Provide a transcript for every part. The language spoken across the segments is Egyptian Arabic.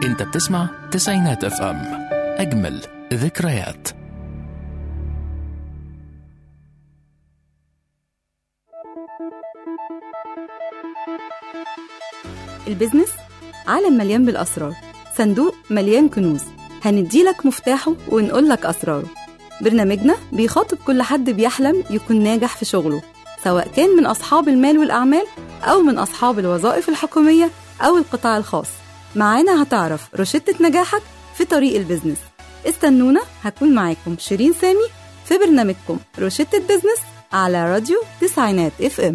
انت بتسمع تسعينات اف ام اجمل ذكريات البيزنس عالم مليان بالأسرار صندوق مليان كنوز هنديلك مفتاحه ونقولك أسراره برنامجنا بيخاطب كل حد بيحلم يكون ناجح في شغله سواء كان من أصحاب المال والأعمال أو من أصحاب الوظائف الحكومية أو القطاع الخاص معانا هتعرف روشتة نجاحك في طريق البيزنس استنونا هكون معاكم شيرين سامي في برنامجكم روشتة بيزنس على راديو تسعينات اف ام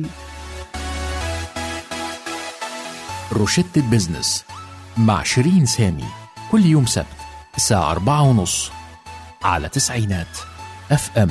روشتة بيزنس مع شيرين سامي كل يوم سبت الساعة أربعة ونص على تسعينات اف ام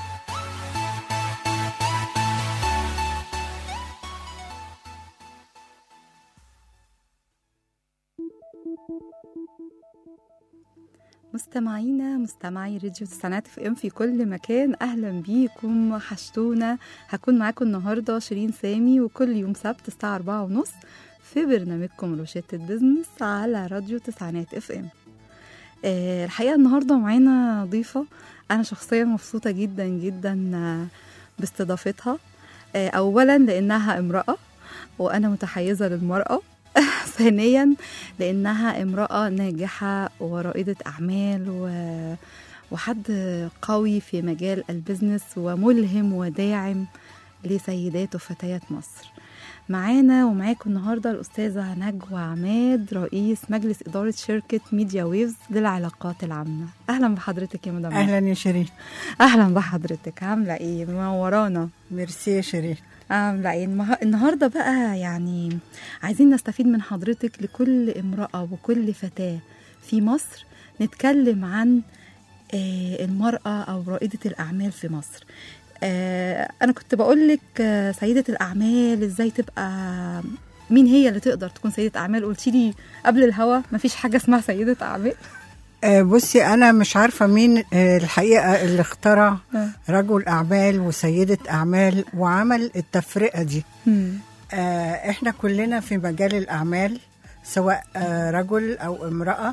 مستمعينا مستمعي راديو تسعينات اف ام في كل مكان اهلا بيكم وحشتونا هكون معاكم النهارده شيرين سامي وكل يوم سبت الساعه أربعة ونص في برنامجكم روشتة بزنس على راديو تسعينات اف ام آه الحقيقه النهارده معانا ضيفه انا شخصيا مبسوطه جدا جدا آه، باستضافتها آه اولا لانها امراه وانا متحيزه للمراه ثانيا لانها امراه ناجحه ورائده اعمال و وحد قوي في مجال البزنس وملهم وداعم لسيدات وفتيات مصر معانا ومعاكم النهارده الاستاذه نجوى عماد رئيس مجلس اداره شركه ميديا ويفز للعلاقات العامه اهلا بحضرتك يا مدام اهلا يا شيرين اهلا بحضرتك عامله ايه منورانا ميرسي يا شيرين عامله ايه المه- النهارده بقى يعني عايزين نستفيد من حضرتك لكل امراه وكل فتاه في مصر نتكلم عن آه، المراه او رائده الاعمال في مصر آه، انا كنت بقول لك آه، سيده الاعمال ازاي تبقى مين هي اللي تقدر تكون سيده اعمال قلتي لي قبل الهوا مفيش حاجه اسمها سيده اعمال آه، بصي انا مش عارفه مين آه، الحقيقه اللي اخترع آه. رجل اعمال وسيده اعمال وعمل التفرقه دي مم. آه، احنا كلنا في مجال الاعمال سواء آه، رجل او امراه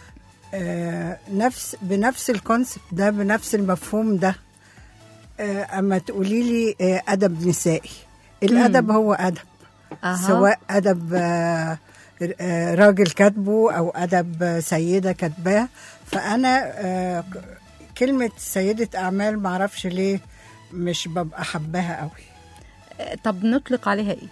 آه، نفس بنفس الكونسبت ده بنفس المفهوم ده آه، اما تقولي لي آه، ادب نسائي الادب هو ادب أها. سواء ادب آه، آه، راجل كاتبه او ادب آه، سيده كاتباه فانا آه، ك- كلمه سيده اعمال معرفش ليه مش ببقى حباها قوي آه، طب نطلق عليها ايه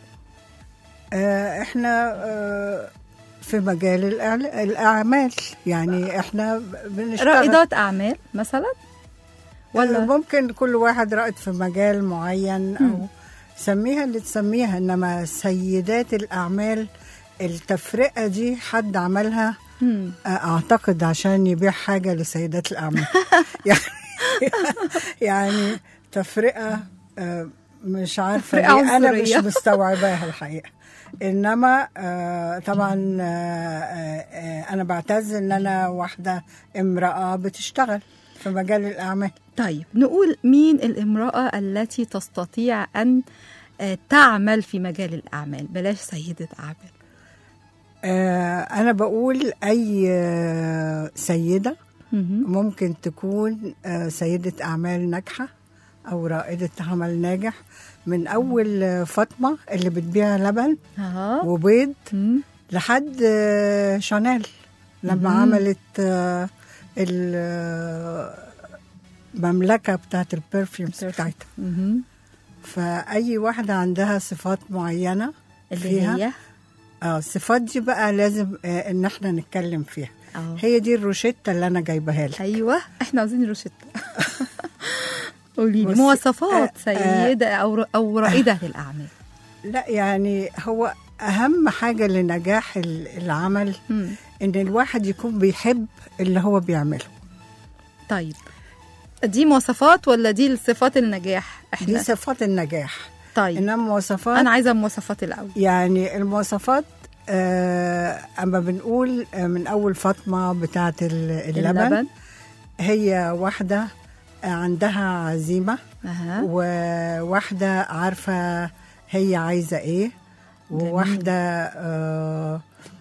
آه، احنا آه، في مجال الإعل- الاعمال يعني احنا بنشتغل رائدات اعمال مثلا ولا ولا ممكن كل واحد رائد في مجال معين او سميها اللي تسميها انما سيدات الاعمال التفرقه دي حد عملها مم. آه، اعتقد عشان يبيع حاجه لسيدات الاعمال يعني يعني تفرقه آه، مش عارفه تفرقة ليه انا مش عنصرية. مستوعباها الحقيقه انما آه، طبعا آه، آه، آه، انا بعتز ان انا واحده امراه بتشتغل في مجال الاعمال طيب نقول مين الامرأة التي تستطيع أن آه، تعمل في مجال الأعمال بلاش سيدة أعمال آه، انا بقول اي آه، سيده مهم. ممكن تكون آه، سيدة أعمال ناجحة أو رائدة عمل ناجح من أول آه، فاطمة اللي بتبيع لبن ها وبيض مم. لحد آه، شانيل لما مهم. عملت آه، المملكة بتاعت البرفيومز بتاعتها مهم. فأي واحدة عندها صفات معينة اللي فيها هي اه الصفات دي بقى لازم آه، ان احنا نتكلم فيها اه هي دي الروشتة اللي انا جايبها لك أيوه احنا عاوزين روشتة قولي لي بصي، مواصفات آه، آه. سيدة أو أو رائدة للأعمال لا يعني هو اهم حاجه لنجاح ال- العمل مم. ان الواحد يكون بيحب اللي هو بيعمله طيب دي مواصفات ولا دي الصفات النجاح دي احنا صفات النجاح طيب انما مواصفات أنا عايزة المواصفات الأول يعني المواصفات آه اما بنقول آه، من اول فاطمه بتاعه ال- اللبن, اللبن. هي واحده آه، عندها عزيمه أها وواحده عارفه هي عايزه ايه جميل. وواحده آه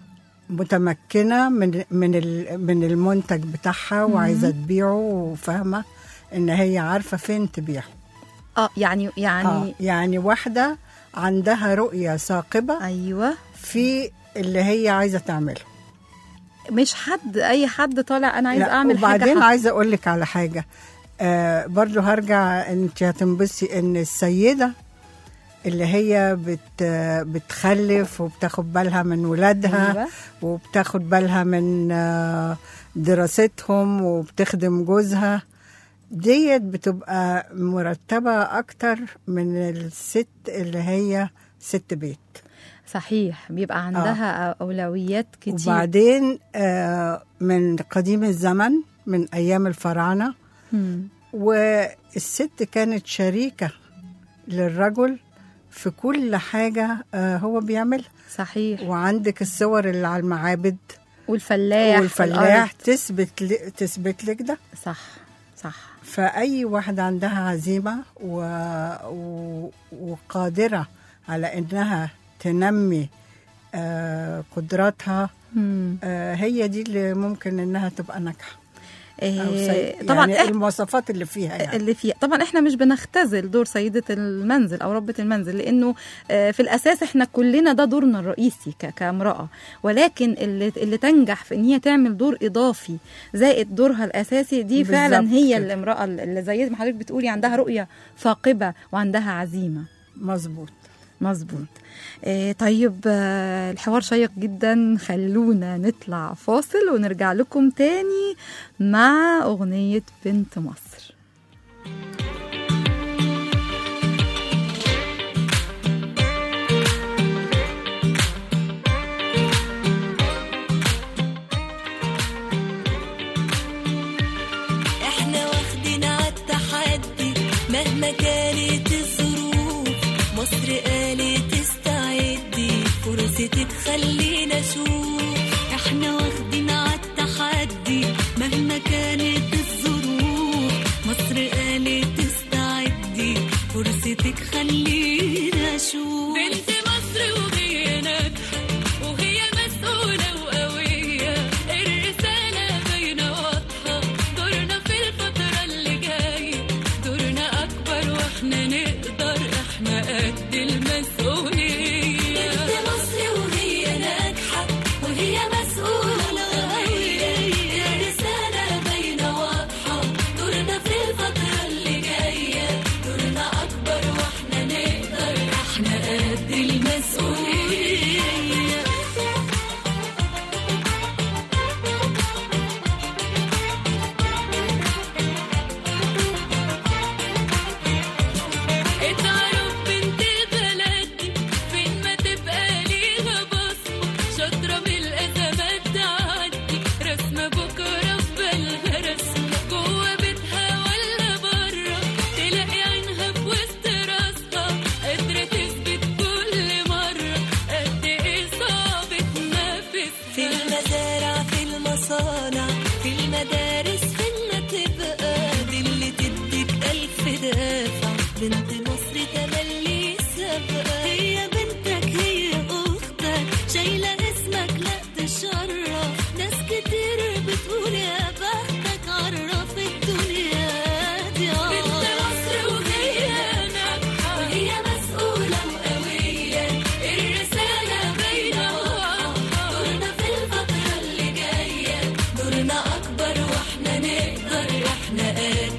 متمكنه من من ال- من المنتج بتاعها وعايزه تبيعه وفاهمه ان هي عارفه فين تبيعه اه يعني يعني آه يعني واحده عندها رؤيه ثاقبه ايوه في اللي هي عايزه تعمله مش حد اي حد طالع انا عايز لا، اعمل وبعدين حاجه حق. عايزه اقول لك على حاجه آه برضو هرجع انت هتنبسي ان السيده اللي هي بت بتخلف وبتاخد بالها من ولادها أيوة. وبتاخد بالها من آه، دراستهم وبتخدم جوزها ديت بتبقى مرتبة أكتر من الست اللي هي ست بيت صحيح بيبقى عندها اولويات كتير وبعدين آه، من قديم الزمن من أيام الفراعنة مم. والست كانت شريكة للرجل في كل حاجة آه، هو بيعملها صحيح وعندك الصور اللي على المعابد والفلاح والفلاح في تثبت ل- تثبت لك ده الأرض. صح صح فأي واحدة عندها عزيمة و... و... وقادرة على إنها تنمي آه، قدراتها مم. آه، هي دي اللي ممكن إنها تبقى ناجحة أو إيه سي... طبعا يعني إح- المواصفات اللي فيها يعني اللي فيها طبعا احنا مش بنختزل دور سيدة المنزل او ربة المنزل لانه آه، في الاساس احنا كلنا ده دورنا الرئيسي ك- كامرأة ولكن اللي اللي تنجح في ان هي تعمل دور اضافي زائد دورها الاساسي دي فعلا بالظبط هي كده. الامرأة اللي زي ما حضرتك بتقولي عندها رؤية ثاقبة وعندها عزيمة مظبوط مظبوط آه، طيب آه، الحوار شيق جدا خلونا نطلع فاصل ونرجع لكم تاني مع أغنية بنت مصر احنا واخدين عالتحدي مهما كانت الظروف مصر قالت استعدي فرصتك خلينا اشوف احنا واخدين عالتحدي مهما كانت الظروف مصر قالت استعدي فرصتك خلينا اشوف بنت مصر وهي ناجحة وهي مسؤولة وقوية الرسالة باينة واضحة دورنا في الفترة اللي جاية دورنا أكبر وإحنا نقدر إحنا قد المسؤولية بنت مصر وهي ناجحة وهي مسؤولة وقوية الرسالة باينة واضحة دورنا في الفترة اللي جاية دورنا أكبر وإحنا نقدر إحنا قد المسؤولية اتعرف بنت البلد دي فين ما تبقى ليها بصمة شاطرة من الأزمات تعدي رسمة بكرة في بالها رسمة جوه بيتها ولا بره تلاقي عينها في وسط راسها قادرة تثبت كل مرة قد إيه صعب تنافس في المزارع في المصانع في المدارس فين ما تبقى دي اللي تديك ألف دافع بنت مصر تملي سابقة هي بنتك هي أختك شايلة اسمك لا تشرف ناس كتير بتقول يا بختك عرف الدنيا دي بنت مصر وهي ناجحة وهي مسؤولة وقوية الرسالة باينة واضحة دورنا في الفترة اللي جاية دورنا أكبر وإحنا نقدر إحنا قد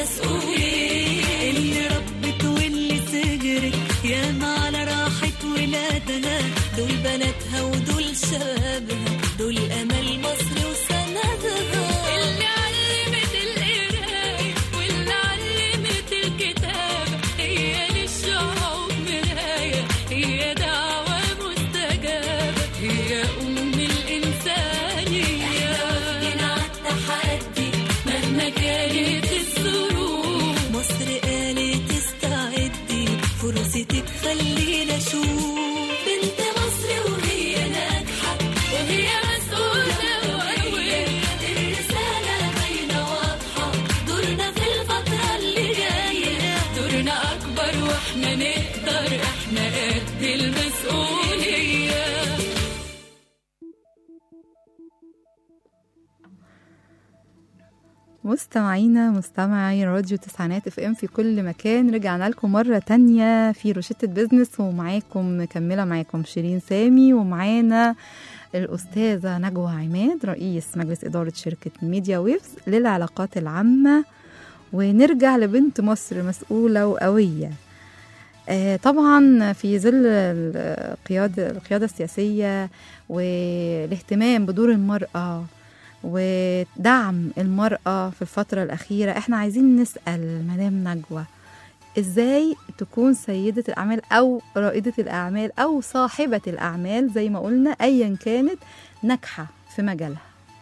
المسؤولية اللي ربت واللي سجرت ياما على راحة ولادها دول بناتها ودول شبابها دول أمل مصر وسندها اللي علمت القراية واللي علمت الكتابة هي للشعوب مراية هي دعوة مستجابة هي أم الإنسانية احنا التحدي مهما كانت الظروف مصر قالت استعدي فرصتك خلينا نشوف بنت مصر وهي ناجحة وهي مسؤولة وقوية الرسالة باينة واضحة دورنا في الفترة اللي جاية دورنا أكبر وإحنا نقدر إحنا قد المسؤولية مستمعينا مستمعي راديو تسعينات اف ام في كل مكان رجعنا لكم مرة تانية في روشتة بيزنس ومعاكم مكملة معاكم شيرين سامي ومعانا الأستاذة نجوى عماد رئيس مجلس إدارة شركة ميديا ويفز للعلاقات العامة ونرجع لبنت مصر مسؤولة وقوية آه، طبعا في ظل القيادة القيادة السياسية والاهتمام بدور المرأة ودعم المرأة في الفترة الأخيرة احنا عايزين نسأل مدام نجوى ازاي تكون سيدة الأعمال أو رائدة الأعمال أو صاحبة الأعمال زي ما قلنا أيا كانت ناجحة في مجالها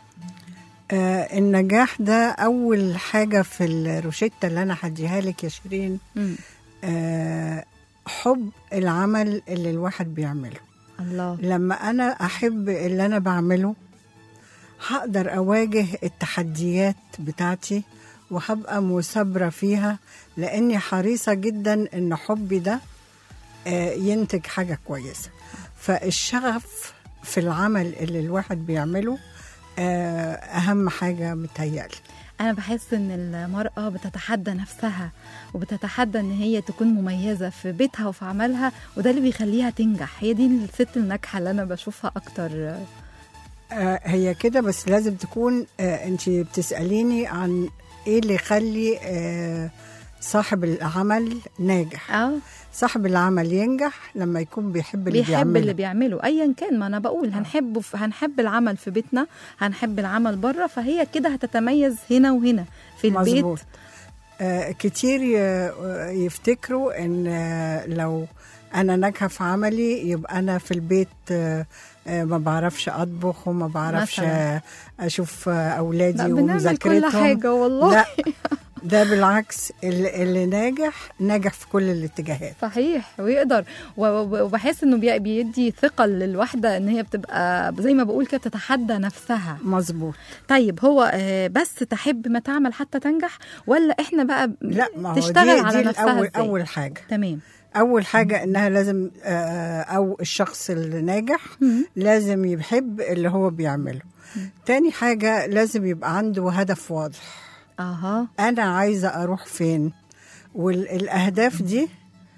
آه النجاح ده أول حاجة في الروشتة اللي أنا هديها لك يا شيرين مم. آه حب العمل اللي الواحد بيعمله الله لما أنا أحب اللي أنا بعمله هقدر أواجه التحديات بتاعتي وهبقى مثابرة فيها لأني حريصة جدا إن حبي ده آه، ينتج حاجة كويسة فالشغف في العمل اللي الواحد بيعمله آه، أهم حاجة متهيألي أنا بحس إن المرأة بتتحدى نفسها وبتتحدى إن هي تكون مميزة في بيتها وفي عملها وده اللي بيخليها تنجح هي دي الست الناجحة اللي أنا بشوفها أكتر آه، هي كده بس لازم تكون انت بتسأليني عن ايه اللي يخلي آه، صاحب العمل ناجح اه صاحب العمل ينجح لما يكون بيحب اللي بيحب بيعمله اللي بيعمله ايا كان ما انا بقول هنحبه في هنحب العمل في بيتنا هنحب العمل بره فهي كده هتتميز هنا وهنا في البيت مظبوط آه كتير ي- يفتكروا ان آه، لو انا ناجحه في عملي يبقى انا في البيت آه آه ما بعرفش اطبخ وما بعرفش مثلاً. آه اشوف آه اولادي لا بنعمل ومذاكرتهم كل حاجه والله لا ده بالعكس اللي, اللي ناجح ناجح في كل الاتجاهات صحيح ويقدر و- و- وبحس انه بي- بيدي ثقه للواحده ان هي بتبقى زي ما بقول كده بتتحدى نفسها مظبوط طيب هو آه، بس تحب ما تعمل حتى تنجح ولا احنا بقى لا ما هو تشتغل دي, على دي نفسها الأول ازاي اول حاجه تمام اول حاجه انها لازم آه، او الشخص اللي ناجح مم. لازم يحب اللي هو بيعمله تاني حاجه لازم يبقى عنده هدف واضح اها انا عايزه اروح فين والاهداف دي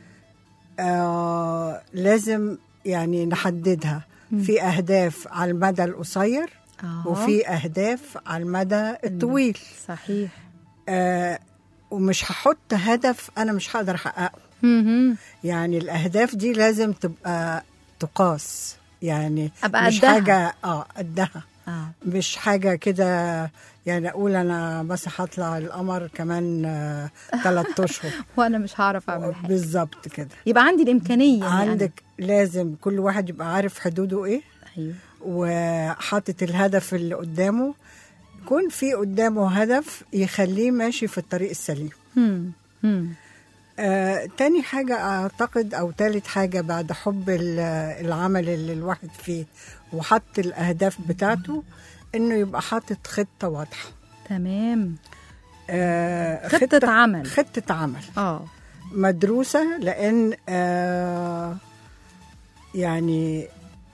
آه لازم يعني نحددها في اهداف على المدى القصير اها وفي اهداف على المدى الطويل صحيح آه ومش هحط هدف انا مش هقدر احققه مهم. يعني الاهداف دي لازم تبقى تقاس يعني أبقى مش قدها. حاجه اه قدها اه مش حاجه كده يعني اقول انا بس هطلع القمر كمان ثلاث اشهر وانا مش هعرف اعمل حاجه بالظبط كده يبقى عندي الامكانيه يعني أنا. عندك لازم كل واحد يبقى عارف حدوده ايه ايوه وحاطط الهدف اللي قدامه يكون في قدامه هدف يخليه ماشي في الطريق السليم هم. هم. آه، تاني حاجة أعتقد أو تالت حاجة بعد حب ال- العمل اللي الواحد فيه وحط الأهداف بتاعته إنه يبقى حاطط خطة واضحة تمام آه، خطة عمل. خطة عمل اه مدروسة لأن آه، يعني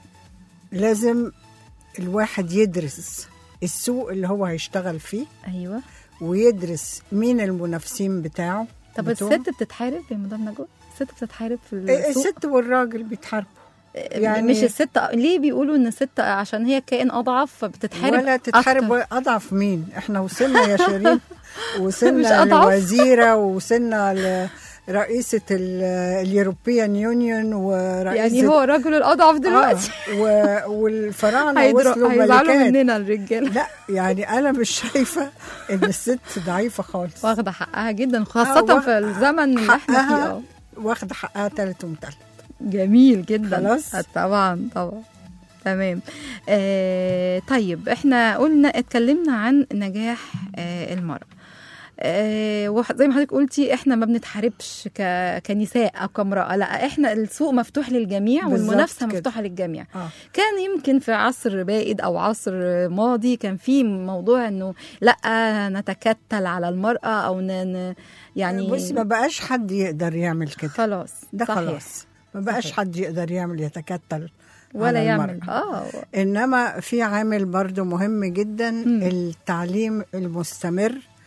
لازم الواحد يدرس السوق اللي هو هيشتغل فيه ايوه ويدرس مين المنافسين بتاعه طب بتوعه. الست بتتحارب يا مدام نجوى الست بتتحارب في إيه، السوق الست والراجل بيتحاربوا يعني يعني- مش الست ليه بيقولوا ان الست عشان هي كائن اضعف فبتتحارب ولا تتحارب أكتر. اضعف مين احنا وصلنا يا شيرين مش وصلنا أضعف. لوزيره ووصلنا لرئيسه اليوروبيان يونيون ورئيسه يعني هو الرجل الاضعف دلوقتي آه و- والفراعنه هيضر- وصلوا هيزعلوا ملكات مننا الرجاله لا يعني انا مش شايفه ان الست ضعيفه خالص واخده حقها جدا خاصه آه، في الزمن اللي احنا فيه حقها اه واخده حقها تالت ومتلت جميل جدا خلاص؟ آه، طبعا طبعا تمام آه طيب احنا قلنا اتكلمنا عن نجاح آه المرأة آه وح- زي ما حضرتك قلتي احنا ما بنتحاربش ك... كنساء او كامرأة لا احنا السوق مفتوح للجميع بالظبط والمنافسة كده. مفتوحة للجميع اه كان يمكن في عصر بائد او عصر ماضي كان في موضوع انه لا نتكتل على المرأة او ن... ن- يعني بصي ما بقاش حد يقدر يعمل كده خلاص ده صحيح. خلاص ما بقاش صحيح. حد يقدر يعمل يتكتل ولا على يعمل المرأة. اه انما في عامل برضو مهم جدا مم. التعليم المستمر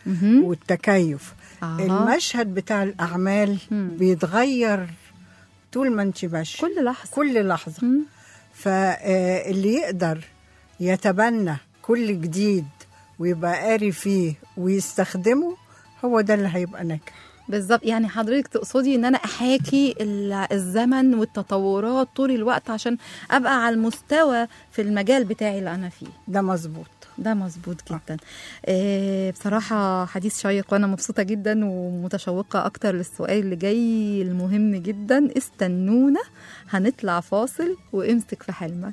مهم. والتكيف آه. المشهد بتاع الاعمال مم. بيتغير طول ما انت ماشيه كل لحظة كل لحظه مم. فاللي يقدر يتبنى كل جديد ويبقى قاري فيه ويستخدمه هو ده اللي هيبقى ناجح بالظبط يعني حضرتك تقصدي ان انا احاكي ال- الزمن والتطورات طول الوقت عشان ابقى على المستوى في المجال بتاعي اللي انا فيه ده مظبوط ده مظبوط جدا آه بصراحة حديث شيق وأنا مبسوطة جدا ومتشوقة أكتر للسؤال اللي جاي المهم جدا استنونا هنطلع فاصل وامسك في حلمك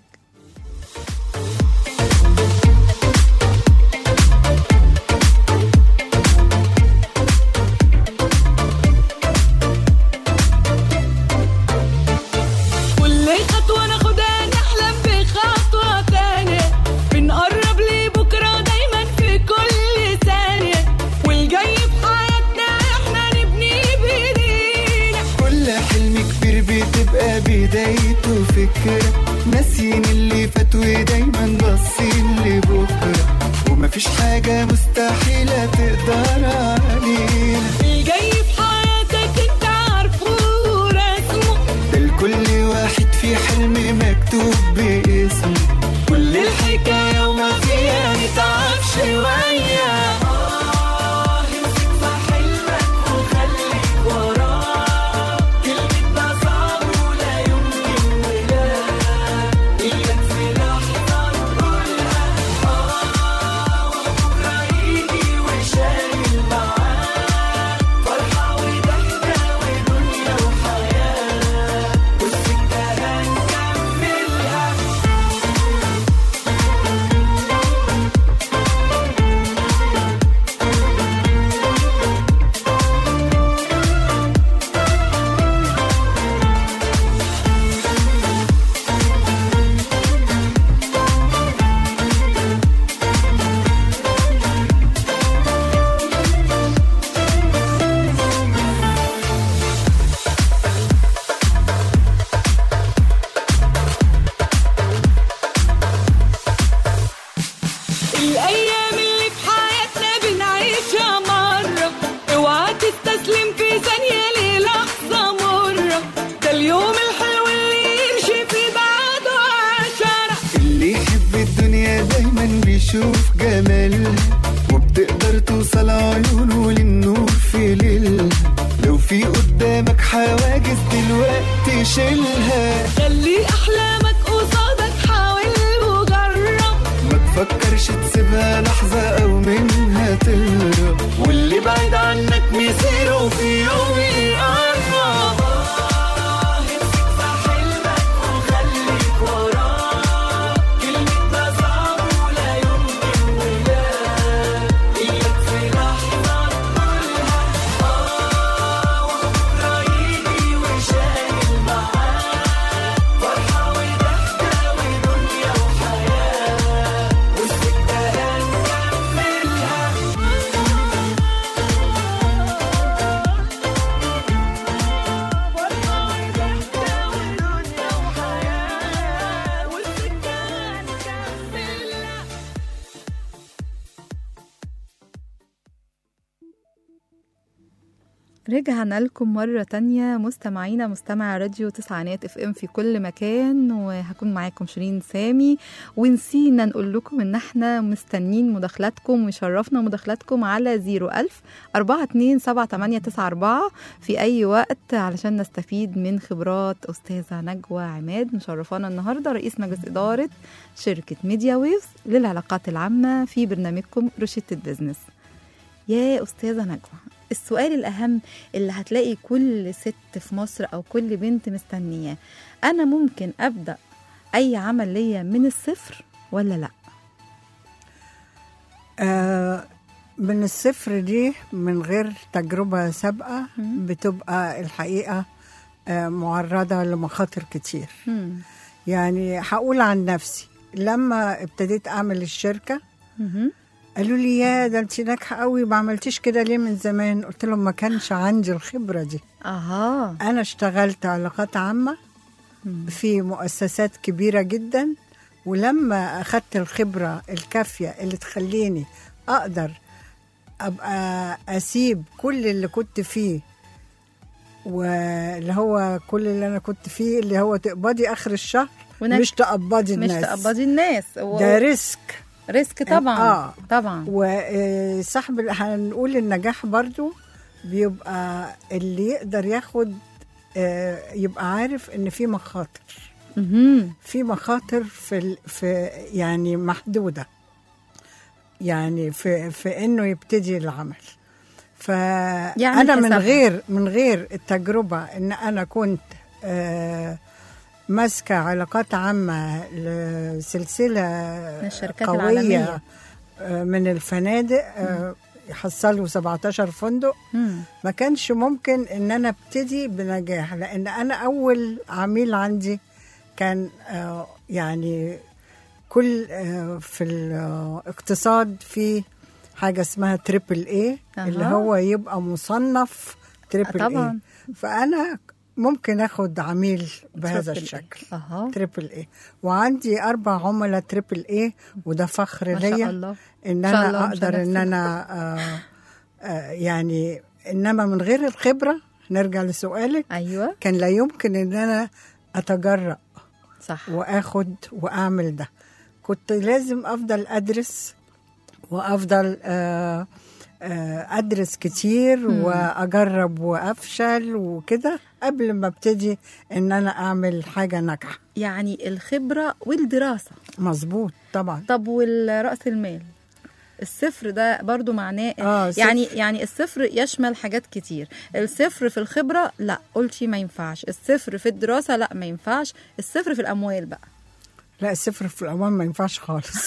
كل خطوة ناخدها نحلم بخطوة تانية بنقرب لبكرة دايما في كل ثانية والجاي في حياتنا احنا نبني بايدينا كل حلم كبير بتبقى بدايته فكرة ناسيين اللي فات ودايما باصين لبكرة ومفيش حاجة مستحيلة تقدر علينا الجاي في حياتك انت عارفه ورسمه ده لكل واحد في حلم مكتوب باسمه كل الحكاية وما فيها نتعب شوية آه امسك في حلمك وخليك وراه كلمة ده صعب ولا يمكن ولا إياك في لحظة نقولها آه وبكرة يجي وشايل معاه فرحة وضحكة ودنيا وحياة والسكة هنكملها الأيام اللي في حياتنا بنعيشها مرة اوعى تستسلم في ثانية للحظة مرة ده اليوم الحلو اللي يمشي في بعده عشرة اللي يحب الدنيا دايما بيشوف جمالها وبتقدر توصل عيونه للنور في ليلها لو في قدامك حواجز دلوقتي شيلها خلي أحلامك قصادك حاول وجرب ما تفكرش تسيبها لحظة أو منها تهرب واللي بعيد عنك مصيره في يوم يقرب آه، امسك في حلمك وخليك وراه كلمة ده صعب ولا يمكن ولا إياك في لحظة تقولها آه وبكرة يجي وشايل معاه فرحة وضحكة ودنيا وحياة والسكة هنكملها فرحة وضحكة ودنيا وحياة والسكة هنكملها رجعنا لكم مرة تانية مستمعينا مستمع راديو تسعينات اف ام في كل مكان وهكون معاكم شيرين سامي ونسينا نقول لكم ان احنا مستنين مداخلاتكم ويشرفنا مداخلاتكم على 01000 427 في اي وقت علشان نستفيد من خبرات استاذة نجوى عماد مشرفانا النهارده رئيس مجلس ادارة شركة ميديا ويفز للعلاقات العامة في برنامجكم روشتة بيزنس يا أستاذة نجوى السؤال الأهم اللي هتلاقي كل ست في مصر أو كل بنت مستنياه أنا ممكن أبدأ أي عمل ليا من الصفر ولا لأ؟ آه من الصفر دي من غير تجربة سابقة بتبقى الحقيقة آه معرضة لمخاطر كتير مم. يعني هقول عن نفسي لما ابتديت أعمل الشركة مهم. قالوا لي يا ده انت ناجحه قوي ما عملتيش كده ليه من زمان قلت لهم ما كانش عندي الخبره دي أها انا اشتغلت علاقات عامه في مؤسسات كبيره جدا ولما اخدت الخبره الكافيه اللي تخليني اقدر ابقى اسيب كل اللي كنت فيه واللي هو كل اللي انا كنت فيه اللي هو تقبضي اخر الشهر ونك- مش تقبضي مش الناس تقبضي الناس و... ده ريسك ريسك طبعا آه. طبعا وصاحب هنقول النجاح برضو بيبقى اللي يقدر ياخد آه، يبقى عارف ان في مخاطر مهم. في مخاطر في ال- في يعني محدوده يعني في في انه يبتدي العمل فانا يعمل من حسابها. غير من غير التجربه ان انا كنت آه، ماسكه علاقات عامه لسلسله من الشركات قويه العالمية. آه، من الفنادق آه، يحصلوا 17 فندق مم. ما كانش ممكن ان انا ابتدي بنجاح لان انا اول عميل عندي كان آه، يعني كل آه، في الاقتصاد في حاجه اسمها تريبل اي أها. اللي هو يبقى مصنف تريبل اي طبعاً. فانا ممكن اخد عميل بهذا Triple A. الشكل اها تريبل اي وعندي اربع عملاء تريبل اي وده فخر ما شاء ليا الله ان ما شاء انا الله، مش اقدر ان هنحسد. انا آه آه يعني انما من غير الخبره نرجع لسؤالك ايوه كان لا يمكن ان انا اتجرأ صح واخد واعمل ده كنت لازم افضل ادرس وافضل آه آه ادرس كتير واجرب وافشل وكده قبل ما ابتدي ان انا اعمل حاجه ناجحه يعني الخبره والدراسه مظبوط طبعا طب والراس المال الصفر ده برضو معناه آه، صفر. يعني يعني الصفر يشمل حاجات كتير الصفر في الخبره لا قلتي ما ينفعش الصفر في الدراسه لا ما ينفعش الصفر في الاموال بقى لا الصفر في الأموال ما ينفعش خالص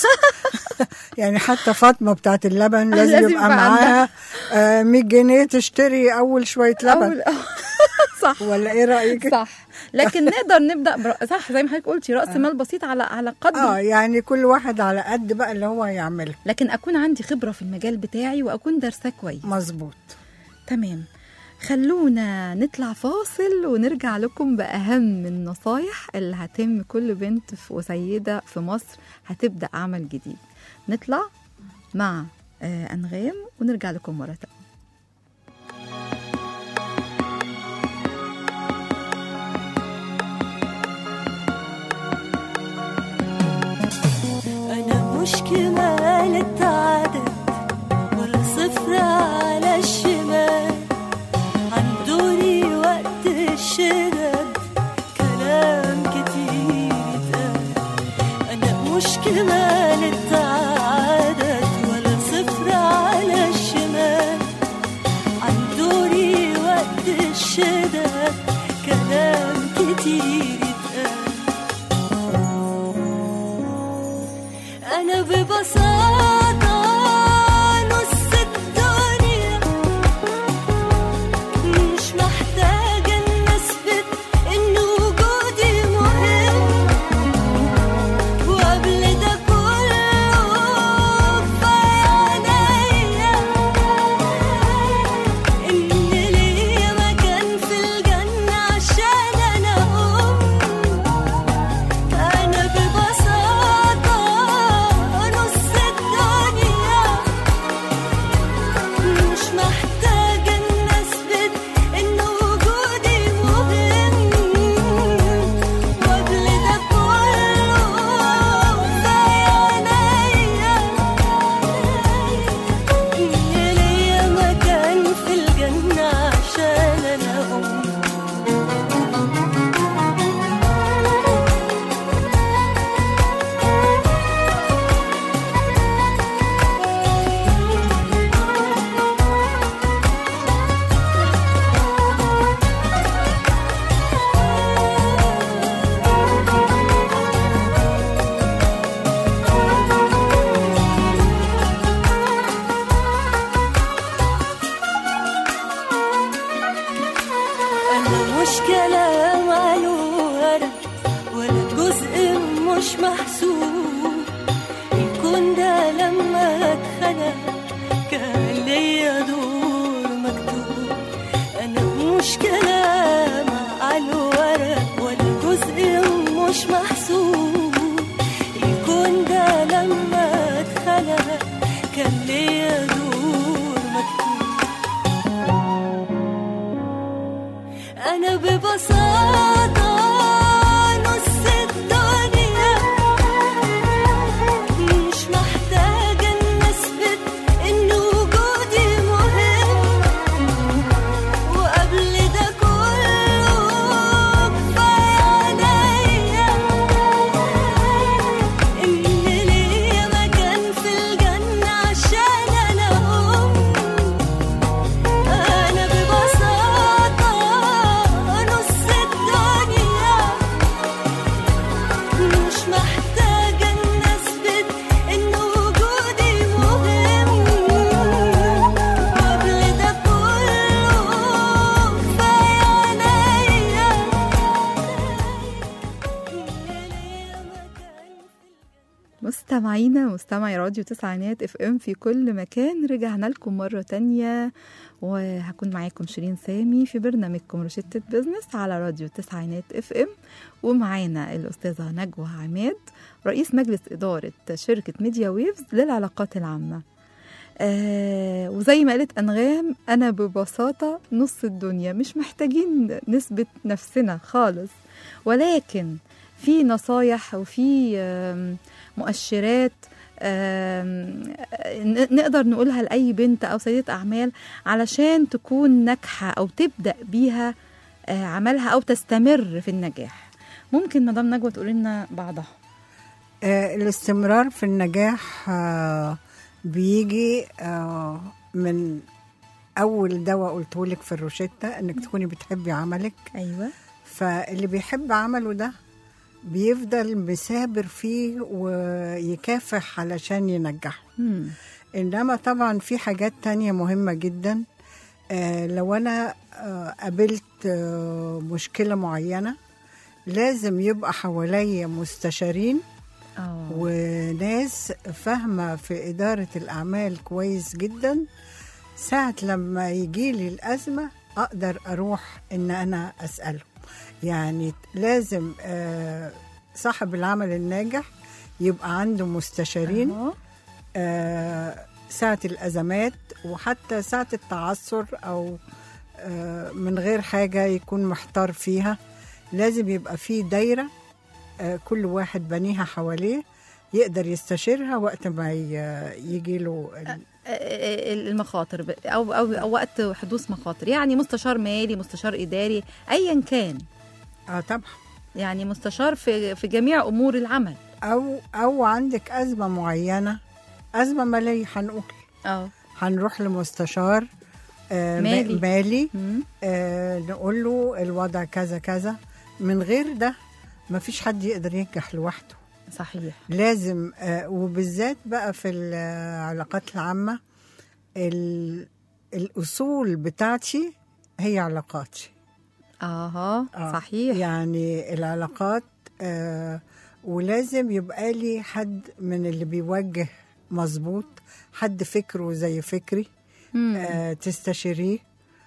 يعني حتى فاطمة بتاعت اللبن لازم, لازم يبقى يبقى معاها آه، 100 جنيه تشتري أول شوية لبن أول صح ولا إيه رأيك؟ صح لكن نقدر نبدا بر... صح زي ما حضرتك قلتي راس مال بسيط على على قدر اه يعني كل واحد على قد بقى اللي هو يعمله لكن اكون عندي خبره في المجال بتاعي واكون دارساه كويس مظبوط تمام خلونا نطلع فاصل ونرجع لكم بأهم النصايح اللي هتهم كل بنت ف- وسيدة في مصر هتبدأ عمل جديد نطلع مع آه، أنغام ونرجع لكم مرة تانية أنا مش كمال التعدد ولا صفر على الشمال عندوني وقت الشدد كلام كتير اتقال أنا مش كمال التعدد ولا صفر على الشمال عندوني وقت الشدد كلام كتير اتقال أنا ببساطة نص الدنيا مش محتاجة إن أثبت إن وجودي مهم وقبل ده كله في عينيا إن ليا مكان في الجنة عشان أنا أم أنا ببساطة نص الدنيا مش محتاجة إن أثبت إن وجودي مهم وقبل ده كله في عينيا إن ليا مكان في الجنة عشان أنا أم أنا مش كلام على ورق ولا جزء مش محسوب الكون ده لما اتخلق كان ليا دور مكتوب أنا مش كلام على ورق ولا جزء مش محسوب الكون ده لما اتخلق كان ليا دور ببساطة نص الدنيا مش محتاجة إن أثبت إن وجودي مهم وقبل ده كله كفاية عليا إن ليا مكان في الجنة عشان أنا أم أنا ببساطة نص الدنيا مش محتاجة إن أثبت إن وجودي مهم قبل ده كله كفاية عليا إن ليا مكان مستمعينا مستمعي راديو تسعينات اف ام في كل مكان رجعنا لكم مرة تانية وهكون معاكم شيرين سامي في برنامجكم روشتة بزنس على راديو تسعينات اف ام ومعانا الأستاذة نجوى عماد رئيس مجلس إدارة شركة ميديا ويفز للعلاقات العامة آه وزي ما قالت أنغام أنا ببساطة نص الدنيا مش محتاجين نثبت نفسنا خالص ولكن في نصايح وفي آم، مؤشرات آم، ن- نقدر نقولها لأي بنت أو سيدة أعمال علشان تكون ناجحة أو تبدأ بيها آه، عملها أو تستمر في النجاح ممكن مدام نجوى تقول لنا بعضها آه، الاستمرار في النجاح آه، بيجي آه، من اول دواء قلته لك في الروشتة انك تكوني بتحبي عملك أيوة فاللي بيحب عمله ده بيفضل مثابر فيه ويكافح علشان ينجحه مم. انما طبعا في حاجات تانية مهمة جدا آه لو انا آه قابلت آه مشكلة معينة لازم يبقى حواليا مستشارين اه وناس فاهمة في إدارة الأعمال كويس جدا ساعة لما يجيلي الأزمة أقدر أروح إن أنا أسأله يعني لازم آه، صاحب العمل الناجح يبقى عنده مستشارين أهو. آه، ساعة الأزمات وحتى ساعة التعثر أو آه، من غير حاجة يكون محتار فيها لازم يبقى في دايرة آه، كل واحد بنيها حواليه يقدر يستشيرها وقت ما يجي له آه، المخاطر ب- أو, أو, أو وقت حدوث مخاطر يعني مستشار مالي مستشار إداري أيا كان اه طبعا يعني مستشار في في جميع امور العمل او او عندك ازمه معينه ازمه ماليه هنقول اه هنروح لمستشار آه، ما- مالي. مالي مم. آه، نقول له الوضع كذا كذا من غير ده مفيش حد يقدر ينجح لوحده صحيح لازم آه، وبالذات بقى في العلاقات العامة ال- الأصول بتاعتي هي علاقاتي اها آه، صحيح يعني العلاقات آه، ولازم يبقى لي حد من اللي بيوجه مظبوط حد فكره زي فكري مم. آه، تستشيريه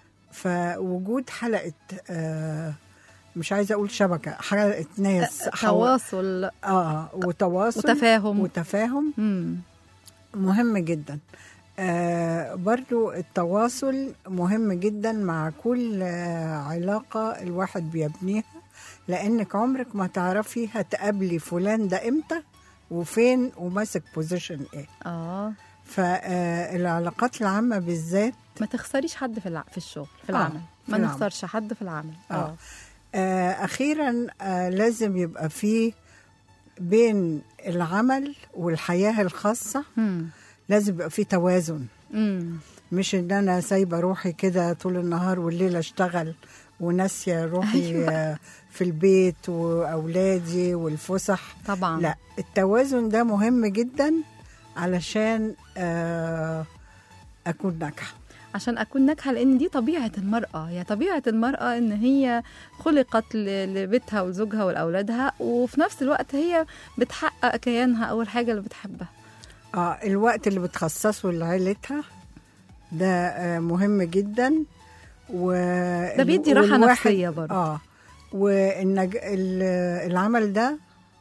فوجود حلقة آه، مش عايزة أقول شبكة حلقة ناس حوا- تواصل اه وتواصل وتفاهم. وتفاهم مم. مهم جدا آه برضو التواصل مهم جدا مع كل آه علاقة الواحد بيبنيها لأنك عمرك ما تعرفي هتقابلي فلان ده إمتى وفين وماسك بوزيشن إيه اه فالعلاقات العامة بالذات ما تخسريش حد في الع... في الشغل في آه، العمل في ما العمل. نخسرش حد في العمل آه. اه آه أخيرا آه لازم يبقى فيه بين العمل والحياة الخاصة مم. لازم يبقى فيه توازن مم. مش ان انا سايبه روحي كده طول النهار والليل اشتغل وناسيه روحي أيوة. في البيت واولادي والفسح طبعا لا التوازن ده مهم جدا علشان آه، اكون ناجحه عشان اكون ناجحه لان دي طبيعه المراه هي طبيعه المراه ان هي خلقت ل- لبيتها ولزوجها ولاولادها وفي نفس الوقت هي بتحقق كيانها او الحاجه اللي بتحبها اه الوقت اللي بتخصصه لعيلتها ده آه، مهم جدا و ده بيدي راحة والواحد- نفسية برضه. اه والنج... ال- العمل ده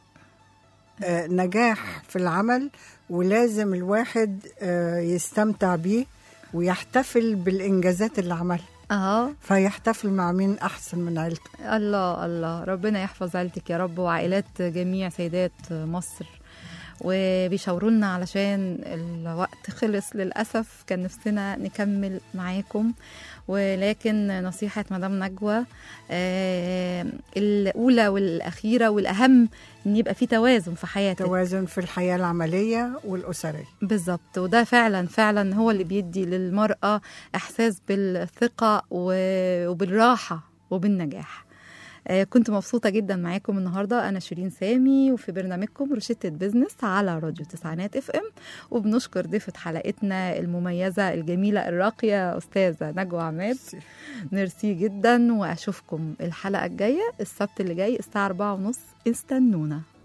آه، نجاح في العمل ولازم الواحد آه، يستمتع بيه ويحتفل بالانجازات اللي عملها اه فيحتفل مع مين احسن من عيلته الله الله ربنا يحفظ عيلتك يا رب وعائلات جميع سيدات مصر وبيشاوروا لنا علشان الوقت خلص للأسف كان نفسنا نكمل معاكم ولكن نصيحة مدام نجوى آه الأولى والأخيرة والأهم إن يبقى في توازن في حياتك توازن في الحياه العمليه والاسريه بالظبط وده فعلا فعلا هو اللي بيدي للمرأة إحساس بالثقة و- وبالراحة وبالنجاح آه، كنت مبسوطة جدا معاكم النهاردة أنا شيرين سامي وفي برنامجكم روشتة بيزنس على راديو تسعينات اف ام وبنشكر ضيفة حلقتنا المميزة الجميلة الراقية أستاذة نجوى عماد ميرسي جدا وأشوفكم الحلقة الجاية السبت اللي جاي الساعة أربعة ونص استنونا